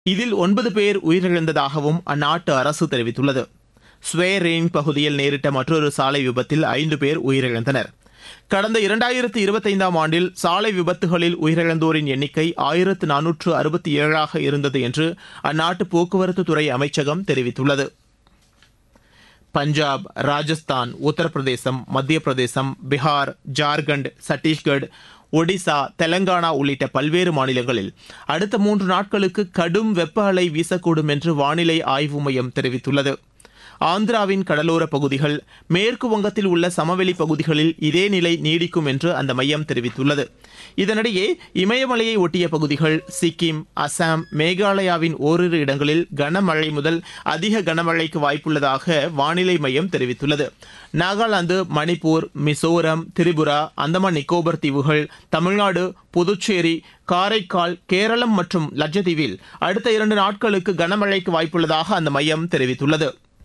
இதில் ஒன்பது பேர் உயிரிழந்ததாகவும் அந்நாட்டு அரசு தெரிவித்துள்ளது ஸ்வேரேன் பகுதியில் நேரிட்ட மற்றொரு சாலை விபத்தில் ஐந்து பேர் உயிரிழந்தனர் கடந்த இரண்டாயிரத்து இருபத்தைந்தாம் ஆண்டில் சாலை விபத்துகளில் உயிரிழந்தோரின் எண்ணிக்கை ஆயிரத்து நானூற்று அறுபத்தி ஏழாக இருந்தது என்று அந்நாட்டு போக்குவரத்து துறை அமைச்சகம் தெரிவித்துள்ளது பஞ்சாப் ராஜஸ்தான் உத்தரப்பிரதேசம் மத்திய பிரதேசம் பீகார் ஜார்க்கண்ட் சத்தீஸ்கட் ஒடிசா தெலங்கானா உள்ளிட்ட பல்வேறு மாநிலங்களில் அடுத்த மூன்று நாட்களுக்கு கடும் வெப்ப அலை வீசக்கூடும் என்று வானிலை ஆய்வு மையம் தெரிவித்துள்ளது ஆந்திராவின் கடலோர பகுதிகள் மேற்கு வங்கத்தில் உள்ள சமவெளி பகுதிகளில் இதே நிலை நீடிக்கும் என்று அந்த மையம் தெரிவித்துள்ளது இதனிடையே இமயமலையை ஒட்டிய பகுதிகள் சிக்கிம் அசாம் மேகாலயாவின் ஓரிரு இடங்களில் கனமழை முதல் அதிக கனமழைக்கு வாய்ப்புள்ளதாக வானிலை மையம் தெரிவித்துள்ளது நாகாலாந்து மணிப்பூர் மிசோரம் திரிபுரா அந்தமான் நிக்கோபர் தீவுகள் தமிழ்நாடு புதுச்சேரி காரைக்கால் கேரளம் மற்றும் லட்சத்தீவில் அடுத்த இரண்டு நாட்களுக்கு கனமழைக்கு வாய்ப்புள்ளதாக அந்த மையம் தெரிவித்துள்ளது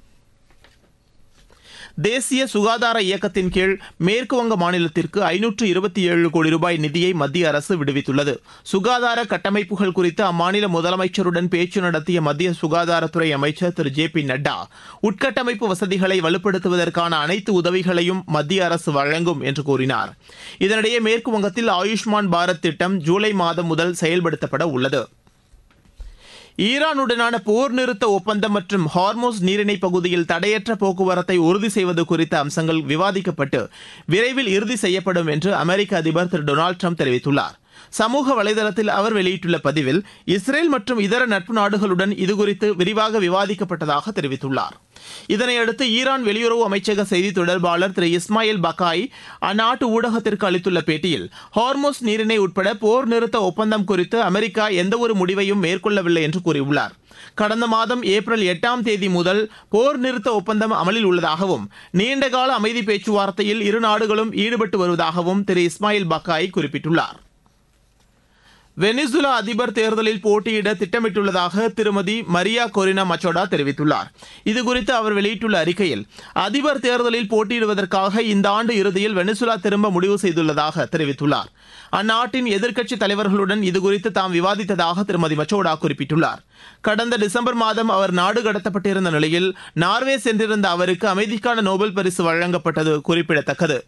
தேசிய சுகாதார இயக்கத்தின் கீழ் மேற்கு வங்க மாநிலத்திற்கு ஐநூற்று இருபத்தி ஏழு கோடி ரூபாய் நிதியை மத்திய அரசு விடுவித்துள்ளது சுகாதார கட்டமைப்புகள் குறித்து அம்மாநில முதலமைச்சருடன் பேச்சு நடத்திய மத்திய சுகாதாரத்துறை அமைச்சர் திரு ஜே பி நட்டா உட்கட்டமைப்பு வசதிகளை வலுப்படுத்துவதற்கான அனைத்து உதவிகளையும் மத்திய அரசு வழங்கும் என்று கூறினார் இதனிடையே மேற்கு வங்கத்தில் ஆயுஷ்மான் பாரத் திட்டம் ஜூலை மாதம் முதல் செயல்படுத்தப்பட உள்ளது ஈரானுடனான போர் நிறுத்த ஒப்பந்தம் மற்றும் ஹார்மோஸ் நீரிணை பகுதியில் தடையற்ற போக்குவரத்தை உறுதி செய்வது குறித்த அம்சங்கள் விவாதிக்கப்பட்டு விரைவில் இறுதி செய்யப்படும் என்று அமெரிக்க அதிபர் திரு டொனால்டு ட்ரம்ப் தெரிவித்துள்ளார் சமூக வலைதளத்தில் அவர் வெளியிட்டுள்ள பதிவில் இஸ்ரேல் மற்றும் இதர நட்பு நாடுகளுடன் இதுகுறித்து விரிவாக விவாதிக்கப்பட்டதாக தெரிவித்துள்ளார் இதனையடுத்து ஈரான் வெளியுறவு அமைச்சக செய்தி தொடர்பாளர் திரு இஸ்மாயில் பக்காய் அந்நாட்டு ஊடகத்திற்கு அளித்துள்ள பேட்டியில் ஹார்மோஸ் நீரிணை உட்பட போர் நிறுத்த ஒப்பந்தம் குறித்து அமெரிக்கா எந்தவொரு முடிவையும் மேற்கொள்ளவில்லை என்று கூறியுள்ளார் கடந்த மாதம் ஏப்ரல் எட்டாம் தேதி முதல் போர் நிறுத்த ஒப்பந்தம் அமலில் உள்ளதாகவும் நீண்டகால அமைதி பேச்சுவார்த்தையில் இரு நாடுகளும் ஈடுபட்டு வருவதாகவும் திரு இஸ்மாயில் பக்காய் குறிப்பிட்டுள்ளார் வெனிசுலா அதிபர் தேர்தலில் போட்டியிட திட்டமிட்டுள்ளதாக திருமதி மரியா கொரினா மச்சோடா தெரிவித்துள்ளார் இதுகுறித்து அவர் வெளியிட்டுள்ள அறிக்கையில் அதிபர் தேர்தலில் போட்டியிடுவதற்காக இந்த ஆண்டு இறுதியில் வெனிசுலா திரும்ப முடிவு செய்துள்ளதாக தெரிவித்துள்ளார் அந்நாட்டின் எதிர்க்கட்சி தலைவர்களுடன் இதுகுறித்து தாம் விவாதித்ததாக திருமதி மச்சோடா குறிப்பிட்டுள்ளார் கடந்த டிசம்பர் மாதம் அவர் நாடு கடத்தப்பட்டிருந்த நிலையில் நார்வே சென்றிருந்த அவருக்கு அமைதிக்கான நோபல் பரிசு வழங்கப்பட்டது குறிப்பிடத்தக்கது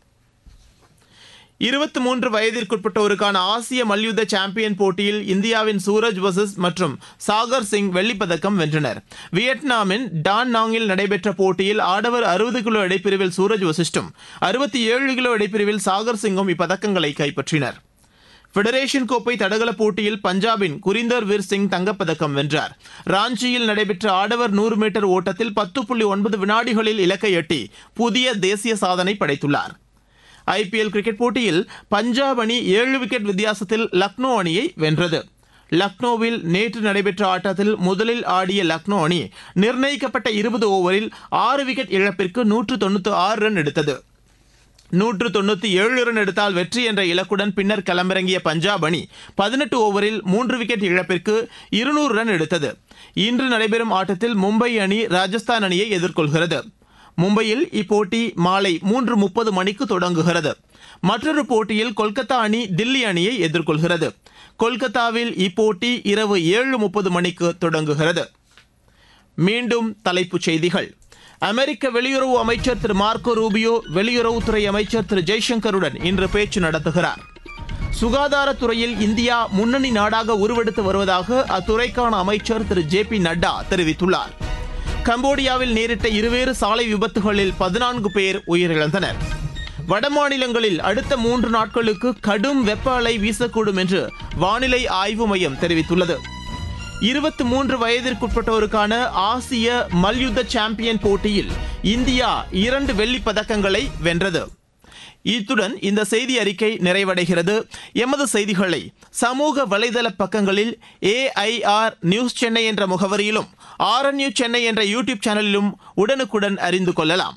இருபத்தி மூன்று வயதிற்குட்பட்டோருக்கான ஆசிய மல்யுத்த சாம்பியன் போட்டியில் இந்தியாவின் சூரஜ் வசஸ் மற்றும் சாகர் சிங் வெள்ளிப்பதக்கம் வென்றனர் வியட்நாமின் டான் நாங்கில் நடைபெற்ற போட்டியில் ஆடவர் அறுபது கிலோ இடைப்பிரிவில் சூரஜ் வசிஷ்டும் அறுபத்தி ஏழு கிலோ இடைப்பிரிவில் சாகர் சிங்கும் இப்பதக்கங்களை கைப்பற்றினர் ஃபெடரேஷன் கோப்பை தடகள போட்டியில் பஞ்சாபின் குரிந்தர் வீர் சிங் தங்கப்பதக்கம் வென்றார் ராஞ்சியில் நடைபெற்ற ஆடவர் நூறு மீட்டர் ஓட்டத்தில் பத்து புள்ளி ஒன்பது வினாடிகளில் இலக்கை எட்டி புதிய தேசிய சாதனை படைத்துள்ளார் ஐபிஎல் கிரிக்கெட் போட்டியில் பஞ்சாப் அணி ஏழு விக்கெட் வித்தியாசத்தில் லக்னோ அணியை வென்றது லக்னோவில் நேற்று நடைபெற்ற ஆட்டத்தில் முதலில் ஆடிய லக்னோ அணி நிர்ணயிக்கப்பட்ட இருபது ஓவரில் ஆறு விக்கெட் இழப்பிற்கு நூற்று தொண்ணூற்றி ஆறு ரன் எடுத்தது நூற்று தொண்ணூற்றி ஏழு ரன் எடுத்தால் வெற்றி என்ற இலக்குடன் பின்னர் களமிறங்கிய பஞ்சாப் அணி பதினெட்டு ஓவரில் மூன்று விக்கெட் இழப்பிற்கு இருநூறு ரன் எடுத்தது இன்று நடைபெறும் ஆட்டத்தில் மும்பை அணி ராஜஸ்தான் அணியை எதிர்கொள்கிறது மும்பையில் இப்போட்டி மாலை மூன்று முப்பது மணிக்கு தொடங்குகிறது மற்றொரு போட்டியில் கொல்கத்தா அணி தில்லி அணியை எதிர்கொள்கிறது கொல்கத்தாவில் இப்போட்டி இரவு ஏழு முப்பது மணிக்கு தொடங்குகிறது மீண்டும் தலைப்புச் செய்திகள் அமெரிக்க வெளியுறவு அமைச்சர் திரு மார்க்கோ ரூபியோ வெளியுறவுத்துறை அமைச்சர் திரு ஜெய்சங்கருடன் இன்று பேச்சு நடத்துகிறார் சுகாதாரத்துறையில் இந்தியா முன்னணி நாடாக உருவெடுத்து வருவதாக அத்துறைக்கான அமைச்சர் திரு ஜே பி நட்டா தெரிவித்துள்ளார் கம்போடியாவில் நேரிட்ட இருவேறு சாலை விபத்துகளில் பதினான்கு பேர் உயிரிழந்தனர் வடமாநிலங்களில் அடுத்த மூன்று நாட்களுக்கு கடும் வெப்ப அலை வீசக்கூடும் என்று வானிலை ஆய்வு மையம் தெரிவித்துள்ளது இருபத்தி மூன்று வயதிற்குட்பட்டோருக்கான ஆசிய மல்யுத்த சாம்பியன் போட்டியில் இந்தியா இரண்டு வெள்ளிப் பதக்கங்களை வென்றது இத்துடன் இந்த செய்தி அறிக்கை நிறைவடைகிறது எமது செய்திகளை சமூக வலைதள பக்கங்களில் ஏஐஆர் நியூஸ் சென்னை என்ற முகவரியிலும் ஆர்என்யூ சென்னை என்ற யூடியூப் சேனலிலும் உடனுக்குடன் அறிந்து கொள்ளலாம்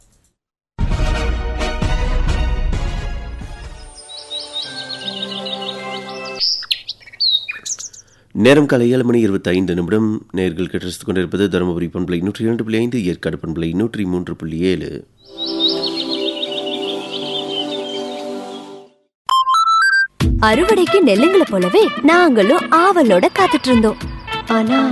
நேரம் காலை ஏழு மணி இருபத்தி ஐந்து நிமிடம் நேர்கள் கேட்டு கொண்டிருப்பது தருமபுரி பண்பலை நூற்றி இரண்டு புள்ளி ஐந்து ஏற்காடு பண்பலை நூற்றி மூன்று புள்ளி ஏழு அறுவடைக்கு நெல்லுங்களை போலவே நாங்களும் ஆவலோட காத்துட்டு இருந்தோம் ஆனா